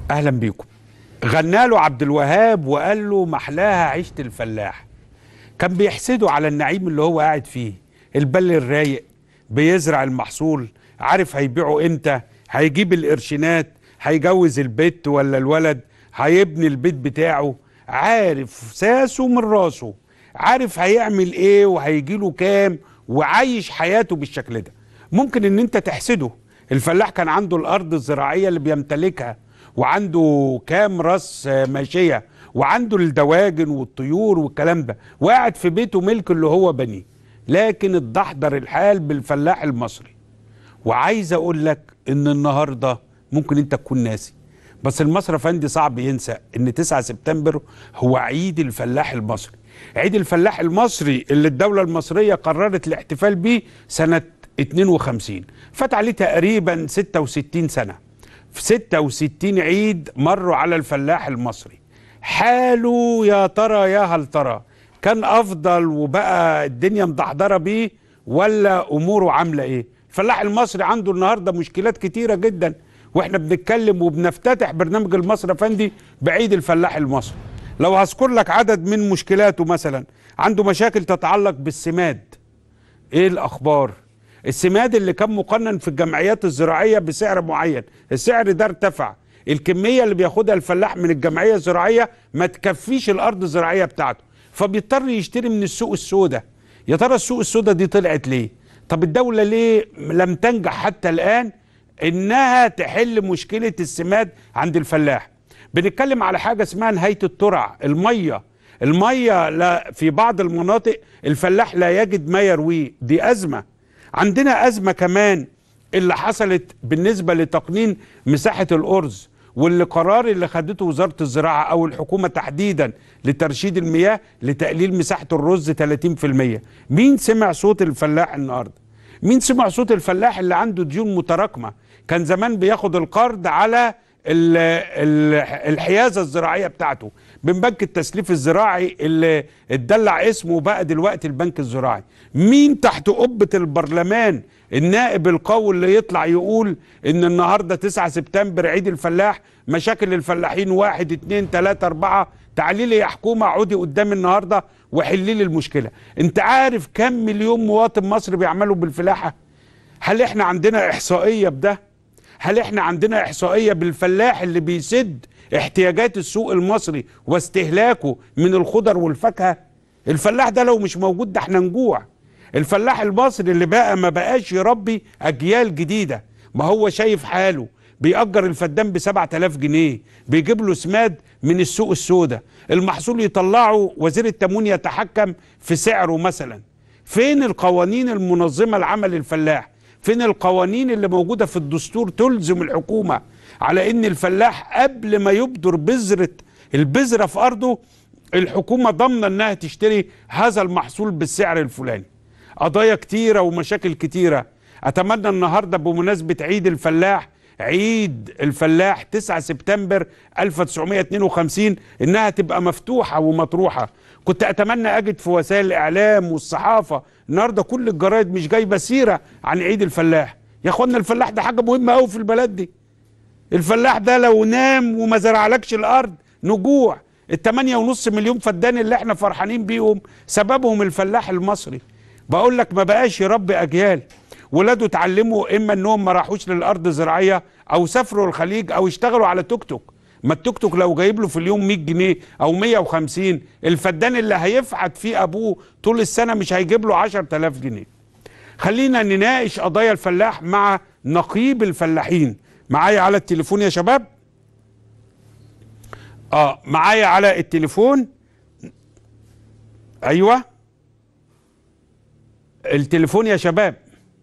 اهلا بيكم غنى له عبد الوهاب وقال له محلاها عيشه الفلاح كان بيحسده على النعيم اللي هو قاعد فيه البل الرايق بيزرع المحصول عارف هيبيعه امتى هيجيب القرشينات هيجوز البيت ولا الولد هيبني البيت بتاعه عارف ساسه من راسه عارف هيعمل ايه وهيجيله كام وعايش حياته بالشكل ده ممكن ان انت تحسده الفلاح كان عنده الارض الزراعيه اللي بيمتلكها وعنده كام راس آه، ماشيه وعنده الدواجن والطيور والكلام ده وقاعد في بيته ملك اللي هو بنيه لكن اتدحضر الحال بالفلاح المصري وعايز اقول لك ان النهارده ممكن انت تكون ناسي بس المصري افندي صعب ينسى ان 9 سبتمبر هو عيد الفلاح المصري عيد الفلاح المصري اللي الدولة المصرية قررت الاحتفال بيه سنة 52 فات عليه تقريبا 66 سنة في 66 عيد مروا على الفلاح المصري حاله يا ترى يا هل ترى كان افضل وبقى الدنيا مدحضره بيه ولا اموره عامله ايه الفلاح المصري عنده النهارده مشكلات كتيره جدا واحنا بنتكلم وبنفتتح برنامج المصري افندي بعيد الفلاح المصري لو هذكر لك عدد من مشكلاته مثلا عنده مشاكل تتعلق بالسماد ايه الاخبار السماد اللي كان مقنن في الجمعيات الزراعيه بسعر معين السعر ده ارتفع الكميه اللي بياخدها الفلاح من الجمعيه الزراعيه ما تكفيش الارض الزراعيه بتاعته فبيضطر يشتري من السوق السوداء يا ترى السوق السوداء دي طلعت ليه طب الدوله ليه لم تنجح حتى الان انها تحل مشكله السماد عند الفلاح بنتكلم على حاجه اسمها نهايه الترع الميه الميه لا في بعض المناطق الفلاح لا يجد ما يرويه دي ازمه عندنا ازمه كمان اللي حصلت بالنسبه لتقنين مساحه الارز واللي قرار اللي خدته وزاره الزراعه او الحكومه تحديدا لترشيد المياه لتقليل مساحه الرز 30% مين سمع صوت الفلاح النهارده مين سمع صوت الفلاح اللي عنده ديون متراكمه كان زمان بياخد القرض على ال ال الحيازه الزراعيه بتاعته من بنك التسليف الزراعي اللي اتدلع اسمه بقى دلوقتي البنك الزراعي مين تحت قبه البرلمان النائب القوي اللي يطلع يقول ان النهارده 9 سبتمبر عيد الفلاح مشاكل الفلاحين واحد اتنين تلاته اربعه تعالي لي يا حكومه اقعدي قدامي النهارده وحلي لي المشكله انت عارف كم مليون مواطن مصري بيعملوا بالفلاحه هل احنا عندنا احصائيه بده هل احنا عندنا احصائيه بالفلاح اللي بيسد احتياجات السوق المصري واستهلاكه من الخضر والفاكهه الفلاح ده لو مش موجود ده احنا نجوع الفلاح المصري اللي بقى ما بقاش يربي اجيال جديده ما هو شايف حاله بيأجر الفدان ب 7000 جنيه بيجيب له سماد من السوق السوداء المحصول يطلعه وزير التموين يتحكم في سعره مثلا فين القوانين المنظمه لعمل الفلاح فين القوانين اللي موجوده في الدستور تلزم الحكومه على ان الفلاح قبل ما يبدر بذره البذره في ارضه الحكومه ضامنه انها تشتري هذا المحصول بالسعر الفلاني قضايا كتيره ومشاكل كتيره اتمنى النهارده بمناسبه عيد الفلاح عيد الفلاح 9 سبتمبر 1952 انها تبقى مفتوحه ومطروحه كنت اتمنى اجد في وسائل الاعلام والصحافه النهارده كل الجرايد مش جايبه سيره عن عيد الفلاح يا اخوانا الفلاح ده حاجه مهمه قوي في البلد دي الفلاح ده لو نام وما زرعلكش الارض نجوع التمانية ونص مليون فدان اللي احنا فرحانين بيهم سببهم الفلاح المصري بقول لك ما بقاش يربي اجيال ولاده اتعلموا اما انهم ما راحوش للارض الزراعيه او سافروا الخليج او اشتغلوا على توك توك ما التوك توك لو جايب له في اليوم 100 جنيه او 150 الفدان اللي هيفحت فيه ابوه طول السنه مش هيجيب له 10000 جنيه خلينا نناقش قضايا الفلاح مع نقيب الفلاحين معايا على التليفون يا شباب اه معايا على التليفون ايوه التليفون يا شباب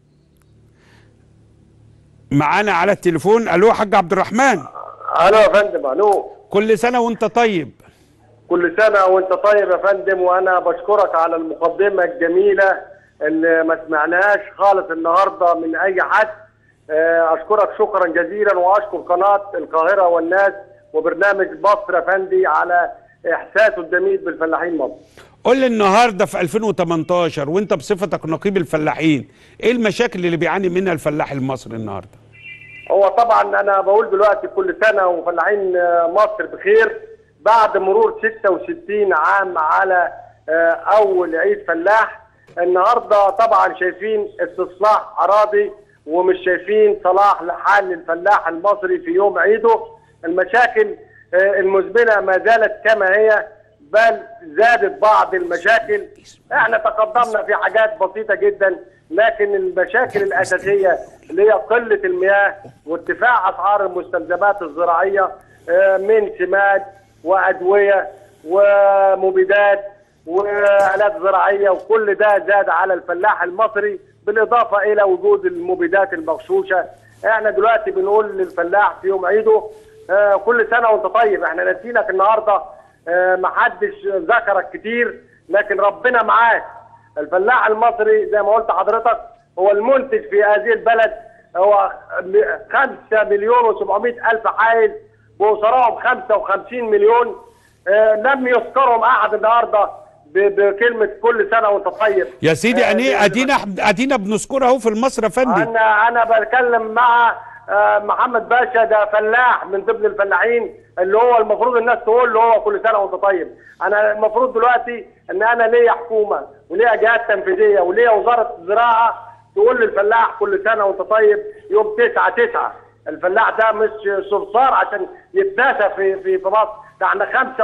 معانا على التليفون الو حاج عبد الرحمن الو يا فندم الو كل سنه وانت طيب كل سنه وانت طيب يا فندم وانا بشكرك على المقدمه الجميله اللي ما سمعناهاش خالص النهارده من اي حد آه، اشكرك شكرا جزيلا واشكر قناه القاهره والناس وبرنامج مصر يا فندي على احساسه الجميل بالفلاحين مصر قول لي النهارده في 2018 وانت بصفتك نقيب الفلاحين ايه المشاكل اللي بيعاني منها الفلاح المصري النهارده هو طبعا انا بقول دلوقتي كل سنه وفلاحين آه، مصر بخير بعد مرور 66 عام على آه، اول عيد فلاح النهارده طبعا شايفين استصلاح اراضي ومش شايفين صلاح لحال الفلاح المصري في يوم عيده المشاكل آه، المزمنه ما زالت كما هي بل زادت بعض المشاكل احنا تقدمنا في حاجات بسيطه جدا لكن المشاكل الاساسيه اللي هي قله المياه وارتفاع اسعار المستلزمات الزراعيه آه، من سماد وادويه ومبيدات والات زراعيه وكل ده زاد على الفلاح المصري بالاضافه الى وجود المبيدات المغشوشه احنا دلوقتي بنقول للفلاح في يوم عيده آه، كل سنه وانت طيب احنا نسينك النهارده آه، محدش ذكرك كتير لكن ربنا معاك الفلاح المصري زي ما قلت حضرتك هو المنتج في هذه البلد هو 5 مليون و700 الف حائز بأسرائهم 55 مليون آه، لم يذكرهم احد النهارده ب- بكلمه كل سنه وانت طيب يا سيدي آه، أني ادينا ادينا بنذكرها اهو في المصر يا فندم انا انا بتكلم مع آه، محمد باشا ده فلاح من ضمن الفلاحين اللي هو المفروض الناس تقول له هو كل سنه وانت طيب انا المفروض دلوقتي ان انا ليا حكومه وليا جهات تنفيذيه وليا وزاره الزراعه تقول للفلاح كل سنه وانت طيب يوم 9 9 الفلاح ده مش صرصار عشان يتناسى في في في مصر ده احنا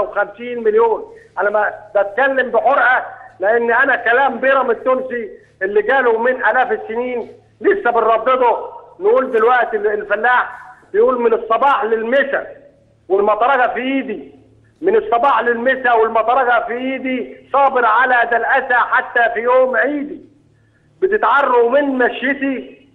55 مليون انا ما بتكلم بحرقه لان انا كلام بيرم التونسي اللي جاله من الاف السنين لسه بنردده نقول دلوقتي الفلاح بيقول من الصباح للمساء والمطرقه في ايدي من الصباح للمساء والمطرقه في ايدي صابر على ده الاسى حتى في يوم عيدي بتتعروا من مشيتي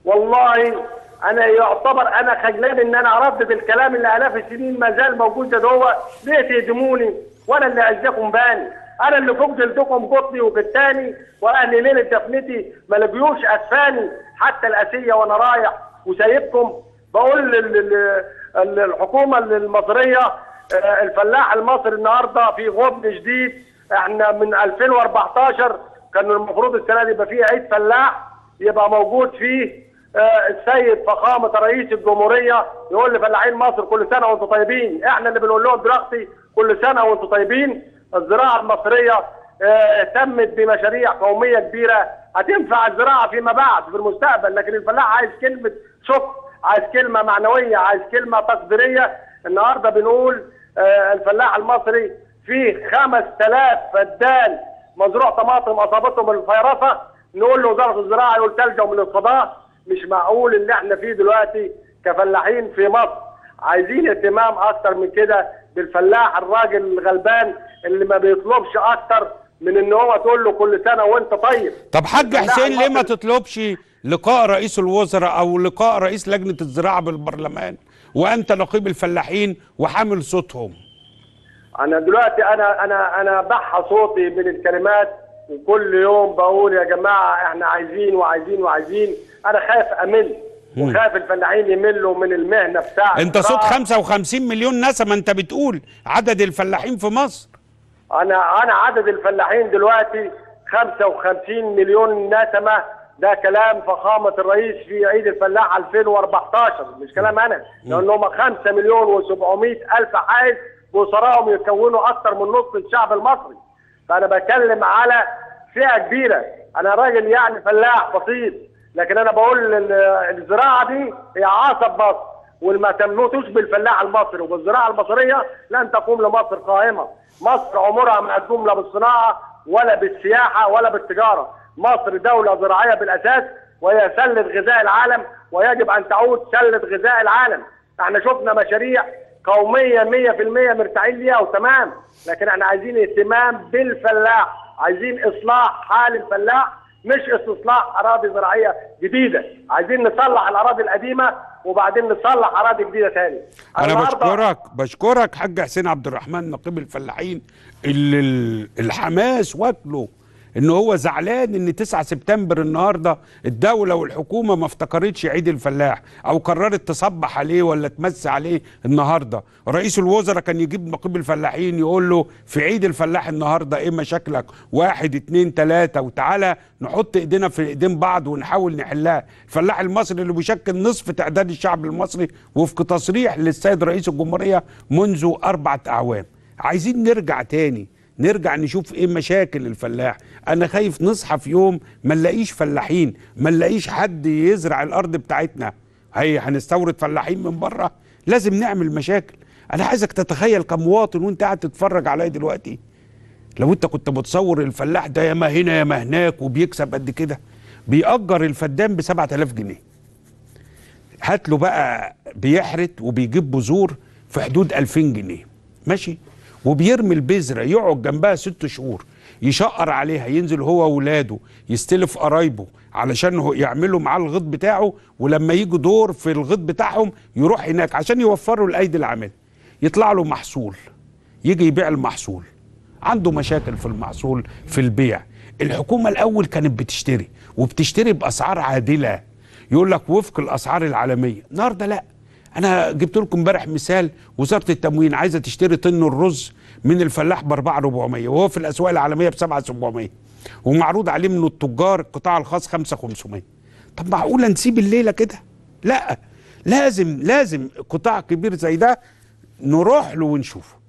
والله انا يعتبر انا خجلان ان انا اردد الكلام اللي الاف السنين ما زال موجود ده هو ليه تهدموني وانا اللي اعزكم باني انا اللي فوق جلدكم قطني وكتاني واهل ليله دفنتي ما لقيوش اسفاني حتى الاسيه وانا رايح وسايبكم بقول لل- لل- ال- الحكومه المصريه آه، الفلاح المصري النهارده في غبن شديد احنا من 2014 كان المفروض السنه دي يبقى فيه عيد فلاح يبقى موجود فيه آه، السيد فخامه رئيس الجمهوريه يقول لفلاحين مصر كل سنه وانتم طيبين احنا اللي بنقول لهم دلوقتي كل سنه وانتم طيبين الزراعه المصريه آه، اهتمت بمشاريع قوميه كبيره هتنفع الزراعه فيما بعد في المستقبل لكن الفلاح عايز كلمه شكر عايز كلمه معنويه عايز كلمه تقديريه النهارده بنقول آه، الفلاح المصري فيه 5000 فدان مزروع طماطم اصابتهم الفيروسه نقول لوزاره الزراعه يقول تلجأوا من القضاء مش معقول اللي احنا فيه دلوقتي كفلاحين في مصر عايزين اهتمام اكتر من كده بالفلاح الراجل الغلبان اللي ما بيطلبش اكتر من ان هو تقول له كل سنه وانت طيب طب حاج الفلاح حسين ليه ما المصري- تطلبش لقاء رئيس الوزراء او لقاء رئيس لجنه الزراعه بالبرلمان وانت نقيب الفلاحين وحامل صوتهم انا دلوقتي انا انا انا بحى صوتي من الكلمات وكل يوم بقول يا جماعه احنا عايزين وعايزين وعايزين انا خايف امل وخايف الفلاحين يملوا من المهنه بتاعتي انت صوت 55 مليون نسمه انت بتقول عدد الفلاحين في مصر انا انا عدد الفلاحين دلوقتي 55 مليون نسمه ده كلام فخامه الرئيس في عيد الفلاح 2014 مش كلام انا لان هم 5 مليون و700 الف حائز باسرائهم يكونوا اكثر من نصف الشعب المصري فانا بتكلم على فئه كبيره انا راجل يعني فلاح بسيط لكن انا بقول ال- الزراعه دي هي عصب مصر والما تموتوش بالفلاح المصري وبالزراعه المصريه لن تقوم لمصر قائمه مصر عمرها ما هتقوم لا بالصناعه ولا بالسياحه ولا بالتجاره مصر دوله زراعيه بالاساس وهي سله غذاء العالم ويجب ان تعود سله غذاء العالم احنا شفنا مشاريع قوميه 100% مرتاحين ليها وتمام لكن احنا عايزين اهتمام بالفلاح عايزين اصلاح حال الفلاح مش استصلاح اراضي زراعيه جديده عايزين نصلح الاراضي القديمه وبعدين نصلح اراضي جديده تاني انا النهاردة- بشكرك بشكرك حاج حسين عبد الرحمن نقيب الفلاحين اللي ال- الحماس واكله ان هو زعلان ان 9 سبتمبر النهارده الدوله والحكومه ما افتكرتش عيد الفلاح او قررت تصبح عليه ولا تمس عليه النهارده رئيس الوزراء كان يجيب نقيب الفلاحين يقول له في عيد الفلاح النهارده ايه مشاكلك واحد اتنين تلاته وتعالى نحط ايدينا في ايدين بعض ونحاول نحلها الفلاح المصري اللي بيشكل نصف تعداد الشعب المصري وفق تصريح للسيد رئيس الجمهوريه منذ اربعه اعوام عايزين نرجع تاني نرجع نشوف ايه مشاكل الفلاح انا خايف نصحى في يوم ما نلاقيش فلاحين ما نلاقيش حد يزرع الارض بتاعتنا هي هنستورد فلاحين من بره لازم نعمل مشاكل انا عايزك تتخيل كمواطن وانت قاعد تتفرج عليا دلوقتي لو انت كنت متصور الفلاح ده ياما هنا ياما هناك وبيكسب قد كده بيأجر الفدان ب 7000 جنيه هات له بقى بيحرت وبيجيب بذور في حدود 2000 جنيه ماشي وبيرمي البذره يقعد جنبها ست شهور يشقر عليها ينزل هو واولاده يستلف قرايبه علشان هو يعملوا معاه الغيط بتاعه ولما يجي دور في الغيط بتاعهم يروح هناك عشان يوفروا الايدي العامله يطلع له محصول يجي يبيع المحصول عنده مشاكل في المحصول في البيع الحكومه الاول كانت بتشتري وبتشتري باسعار عادله يقول لك وفق الاسعار العالميه النهارده لا انا جبت لكم امبارح مثال وزاره التموين عايزه تشتري طن الرز من الفلاح ب 4400 وهو في الاسواق العالميه ب 7700 ومعروض عليه من التجار القطاع الخاص 5500 طب معقوله نسيب الليله كده لا لازم لازم قطاع كبير زي ده نروح له ونشوفه